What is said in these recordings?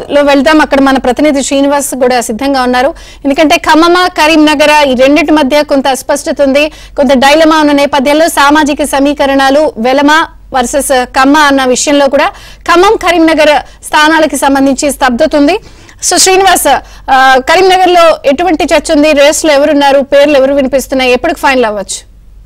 లో వెళ్దాం అక్కడ మన ప్రతినిధి శ్రీనివాస్ కూడా సిద్ధంగా ఉన్నారు ఎందుకంటే ఖమ్మమ కరీంనగర్ ఈ రెండింటి మధ్య కొంత అస్పష్టత ఉంది కొంత డైలమా ఉన్న నేపథ్యంలో సామాజిక సమీకరణాలు వెలమ వర్సెస్ కమ్మ అన్న విషయంలో కూడా ఖమ్మం కరీంనగర్ స్థానాలకి సంబంధించి స్తబ్దత ఉంది సో శ్రీనివాస్ ఆ, కరీంనగర్ లో ఎటువంటి చర్చ ఉంది రేస్ లో ఎవరున్నారు పేర్లు ఎవరు వినిపిస్తున్నాయి ఎప్పటికి ఫైనల్ అవ్వచ్చు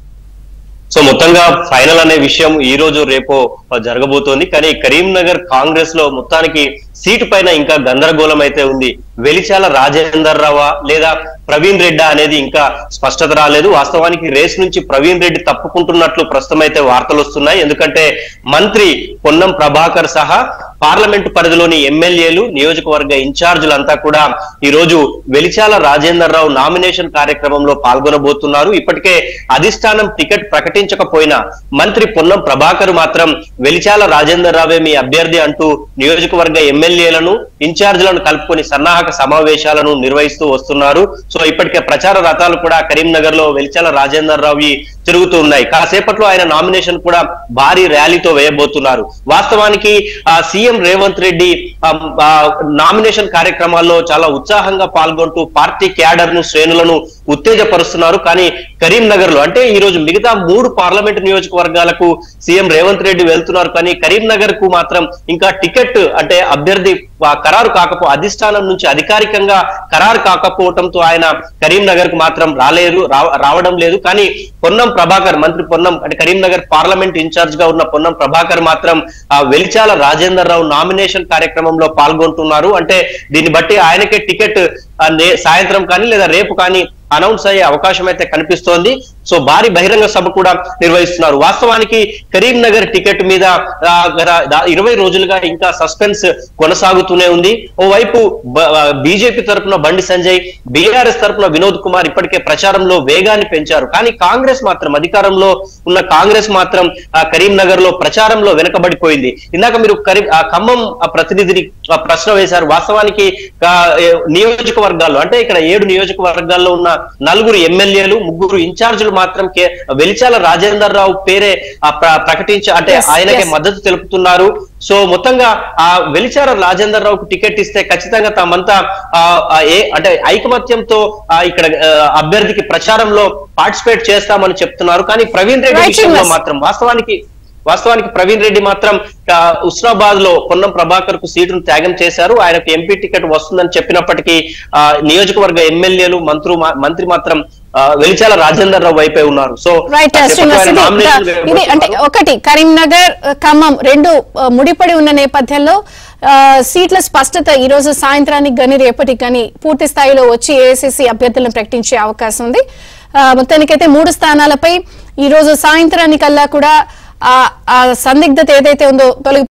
సో మొత్తంగా ఫైనల్ అనే విషయం ఈ రోజు రేపో జరగబోతోంది కానీ కరీంనగర్ కాంగ్రెస్ లో మొత్తానికి సీటు పైన ఇంకా గందరగోళం అయితే ఉంది వెలిచాల రాజేందర్ రావా లేదా ప్రవీణ్ రెడ్డి అనేది ఇంకా స్పష్టత రాలేదు వాస్తవానికి రేస్ నుంచి ప్రవీణ్ రెడ్డి తప్పుకుంటున్నట్లు ప్రస్తుతం అయితే వార్తలు వస్తున్నాయి ఎందుకంటే మంత్రి పొన్నం ప్రభాకర్ సహా పార్లమెంటు పరిధిలోని ఎమ్మెల్యేలు నియోజకవర్గ ఇన్ఛార్జీలంతా కూడా ఈ రోజు వెలిచాల రాజేందర్ రావు నామినేషన్ కార్యక్రమంలో పాల్గొనబోతున్నారు ఇప్పటికే అధిష్టానం టికెట్ ప్రకటించకపోయినా మంత్రి పొన్నం ప్రభాకర్ మాత్రం వెలిచాల రాజేందర్ రావే మీ అభ్యర్థి అంటూ నియోజకవర్గ ఎమ్మెల్యేలను ఇన్ఛార్జీలను కలుపుకొని సన్నాహక సమావేశాలను నిర్వహిస్తూ వస్తున్నారు సో ఇప్పటికే ప్రచార రథాలు కూడా కరీంనగర్ లో వెలిచాల రాజేందర్ రావు తిరుగుతూ ఉన్నాయి కాసేపట్లో ఆయన నామినేషన్ కూడా భారీ ర్యాలీతో వేయబోతున్నారు వాస్తవానికి ఆ సీఎం రేవంత్ రెడ్డి ఆ, ఆ, నామినేషన్ కార్యక్రమాల్లో చాలా ఉత్సాహంగా పాల్గొంటూ పార్టీ క్యాడర్ ను శ్రేణులను ఉత్తేజపరుస్తున్నారు కానీ కరీంనగర్ లో అంటే ఈ రోజు మిగతా మూడు పార్లమెంట్ నియోజకవర్గాలకు సీఎం రేవంత్ రెడ్డి వెళ్తున్నారు కానీ కరీంనగర్ కు మాత్రం ఇంకా టికెట్ అంటే అభ్యర్థి ఆ, ఖరారు కాకపో అధిష్టానం నుంచి అధికారికంగా ఖరారు కాకపోవడంతో ఆయన కరీంనగర్ కు మాత్రం రాలేరు రావ- రావడం లేదు కానీ పొన్నం ప్రభాకర్ మంత్రి పొన్నం అంటే కరీంనగర్ పార్లమెంట్ ఇన్ఛార్జ్ గా ఉన్న పొన్నం ప్రభాకర్ మాత్రం ఆ వెలిచాల రాజేందర్ రావు నామినేషన్ కార్యక్రమంలో పాల్గొంటున్నారు అంటే దీన్ని బట్టి ఆయనకే టికెట్ ఆ, నే- సాయంత్రం కానీ లేదా రేపు కానీ అనౌన్స్ అయ్యే అవకాశం అయితే కనిపిస్తోంది సో భారీ బహిరంగ సభ కూడా నిర్వహిస్తున్నారు వాస్తవానికి కరీంనగర్ టికెట్ మీద ఆ, గత దా- ఇరవై రోజులుగా ఇంకా సస్పెన్స్ కొనసాగుతూనే ఉంది ఓవైపు బీజేపీ తరపున బండి సంజయ్ బీఆర్ఎస్ తరపున వినోద్ కుమార్ ఇప్పటికే ప్రచారంలో వేగాన్ని పెంచారు కానీ కాంగ్రెస్ మాత్రం అధికారంలో ఉన్న కాంగ్రెస్ మాత్రం ఆ, కరీంనగర్ లో ప్రచారంలో వెనకబడిపోయింది ఇందాక మీరు కరీ ఆ ఖమ్మం ఆ ప్రతినిధిని ఆ ప్రశ్న వేశారు వాస్తవానికి ఆ, ఏ- నియోజకవర్గాల్లో అంటే ఇక్కడ ఏడు నియోజకవర్గాల్లో ఉన్న నలుగురు ఎమ్మెల్యేలు ముగ్గురు ఇన్ఛార్జీలు మాత్రం కే వెలిచాల రాజేందర్ రావు పేరే ఆ, ప్ర- ప్రకటించి అంటే Yes, ఆయనకే yes. మద్దతు తెలుపుతున్నారు సో మొత్తంగా ఆ వెలిచార రాజేందర్ రావుకు టికెట్ ఇస్తే ఖచ్చితంగా తామంతా ఆ, ఆ, ఏ అంటే ఐకమత్యంతో ఆ, ఇక్కడ ఆ, అభ్యర్థికి ప్రచారంలో పార్టిసిపేట్ చేస్తామని చెప్తున్నారు కానీ ప్రవీణ్ రెడ్డి Right, విషయంలో Srinivas. మాత్రం వాస్తవానికి వాస్తవానికి ప్రవీణ్ రెడ్డి మాత్రం ఆ, ఉస్నాబాద్ లో పొన్నం ప్రభాకర్ కు సీటును త్యాగం చేశారు ఆయనకు ఎంపీ టికెట్ వస్తుందని చెప్పినప్పటికీ ఆ, నియోజకవర్గ ఎమ్మెల్యేలు మంత్రు మంత్రి మాత్రం ఆ, వెలిచాల రాజేందర్ రావు వైపే ఉన్నారు సో రైట్ కాసేపట్లో శ్రీనివాస్ ఆయన ఇది nomination ఇది అంటే వేయబోతున్నారు. ఒకటి కరీంనగర్ ఆ, ఖమ్మం రెండు ఆ, ముడిపడి ఉన్న నేపథ్యంలో ఆ, సీట్ల స్పష్టత ఈ రోజు సాయంత్రానికి కానీ రేపటికి కానీ పూర్తి స్థాయిలో వచ్చి ఏఐసిసి అభ్యర్థులను ప్రకటించే అవకాశం ఉంది ఆ, మొత్తానికైతే మూడు స్థానాలపై ఈ రోజు సాయంత్రానికల్లా కూడా ఆ ఆ సందిగ్ధత ఏదైతే ఉందో తొలగి